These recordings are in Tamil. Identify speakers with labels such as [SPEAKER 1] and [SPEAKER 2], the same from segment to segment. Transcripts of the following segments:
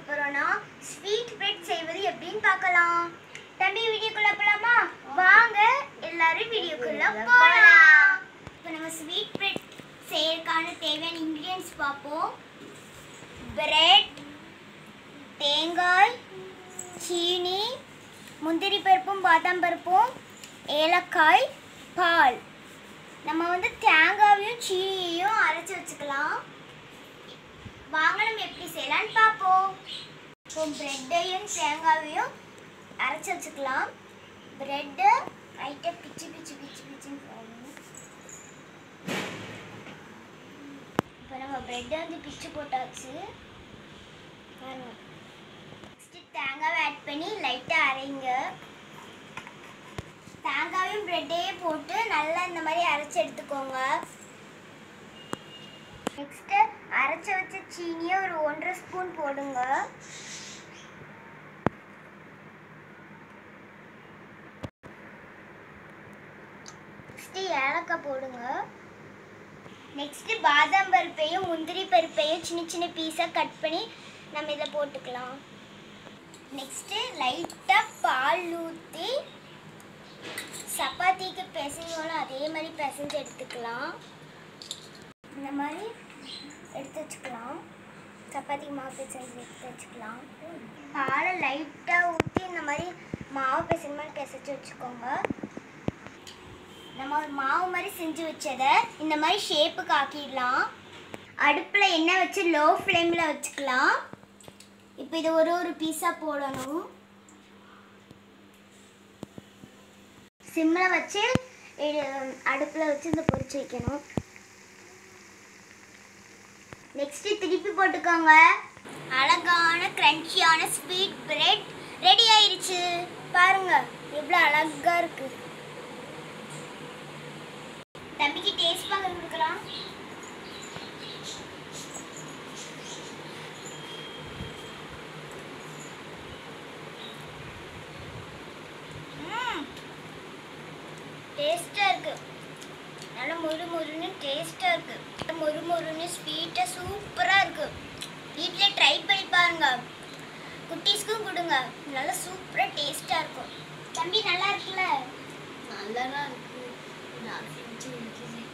[SPEAKER 1] போறோம்னா ஸ்வீட் பிரெட் செய்வது எப்படின்னு பார்க்கலாம் தம்பி வீடியோக்குள்ள போலாமா வாங்க எல்லாரும் வீடியோக்குள்ள போலாம் இப்போ நம்ம ஸ்வீட் பிரெட் செய்யறதுக்கான தேவையான இன்கிரியன்ஸ் பார்ப்போம் பிரெட் தேங்காய் சீனி முந்திரி பருப்பும் பாதாம் பருப்பும் ஏலக்காய் பால் நம்ம வந்து தேங்காவையும் சீனியையும் அரைச்சி வச்சுக்கலாம் வாங்க நம்ம எப்படி செய்யலாம்னு பார்ப்போம் இப்போ ப்ரெட்டையும் தேங்காவையும் அரைச்சி வச்சுக்கலாம் ப்ரெட்டை லைட்டாக பிச்சு பிச்சு பிச்சு பிச்சுன்னு போடணும் இப்போ நம்ம ப்ரெட்டை வந்து பிச்சு போட்டாச்சு பாருங்க நெக்ஸ்ட்டு தேங்காவை ஆட் பண்ணி லைட்டாக அரைங்க தேங்காயும் ப்ரெட்டையும் போட்டு நல்லா இந்த மாதிரி அரைச்சி எடுத்துக்கோங்க நெக்ஸ்ட்டு அரைச்சி வச்ச சீனியை ஒரு ஒன்றரை ஸ்பூன் போடுங்க நெக்ஸ்ட்டு ஏலக்காய் போடுங்க நெக்ஸ்ட்டு பாதாம் பருப்பையும் முந்திரி பருப்பையும் சின்ன சின்ன பீஸாக கட் பண்ணி நம்ம இதில் போட்டுக்கலாம் நெக்ஸ்ட்டு லைட்டாக பால் ஊற்றி சப்பாத்திக்கு பிசைஞ்சோலும் அதே மாதிரி பிசைஞ்சு எடுத்துக்கலாம் இந்த மாதிரி எடுத்து வச்சுக்கலாம் சப்பாத்திக்கு மாவு பிசைஞ்சு எடுத்து வச்சுக்கலாம் பாலை லைட்டாக ஊற்றி இந்த மாதிரி மாவு பிசைஞ்ச மாதிரி பிசைச்சு வச்சுக்கோங்க நம்ம ஒரு மாவு மாதிரி செஞ்சு வச்சதை இந்த மாதிரி ஷேப்புக்கு ஆக்கிடலாம் அடுப்பில் எண்ணெய் வச்சு லோ ஃப்ளேமில் வச்சுக்கலாம் இப்போ இது ஒரு ஒரு பீஸாக போடணும் சிம்மில் வச்சு அடுப்பில் வச்சு இந்த பொரிச்சு வைக்கணும் நெக்ஸ்ட்டு திருப்பி போட்டுக்கோங்க அழகான கிரன்ச்சியான ஸ்வீட் பிரெட் ரெடி ஆயிருச்சு பாருங்க எவ்வளோ அழகா இருக்கு தம்பிக்கு டேஸ்ட் பார்க்க கொடுக்கலாம் டேஸ்டாக இருக்கு நல்லா மொறு மொறுன்னு டேஸ்ட்டாக இருக்கு மொறு மொறுன்னு ஸ்வீட்டாக சூப்பராக இருக்கு வீட்டில் ட்ரை பண்ணி பாருங்க குட்டீஸ்க்கும் கொடுங்க நல்லா சூப்பராக டேஸ்ட்டாக இருக்கும் தம்பி நல்லா இருக்குல்ல
[SPEAKER 2] நல்லதா இருக்கு நான் செஞ்சு வைக்கிறேன்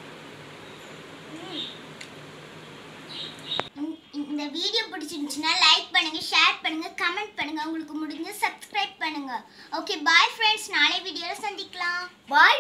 [SPEAKER 1] இந்த- இந்த வீடியோ பிடிச்சிருந்துச்சுன்னா லைக் பண்ணுங்க ஷேர் பண்ணுங்க கமெண்ட் பண்ணுங்க உங்களுக்கு முடிஞ்ச சப்ஸ்கிரைப் பண்ணுங்க ஓகே பாய் ஃப்ரெண்ட்ஸ் நாளை வீடியோவில் சந்திக்கலாம் பாய்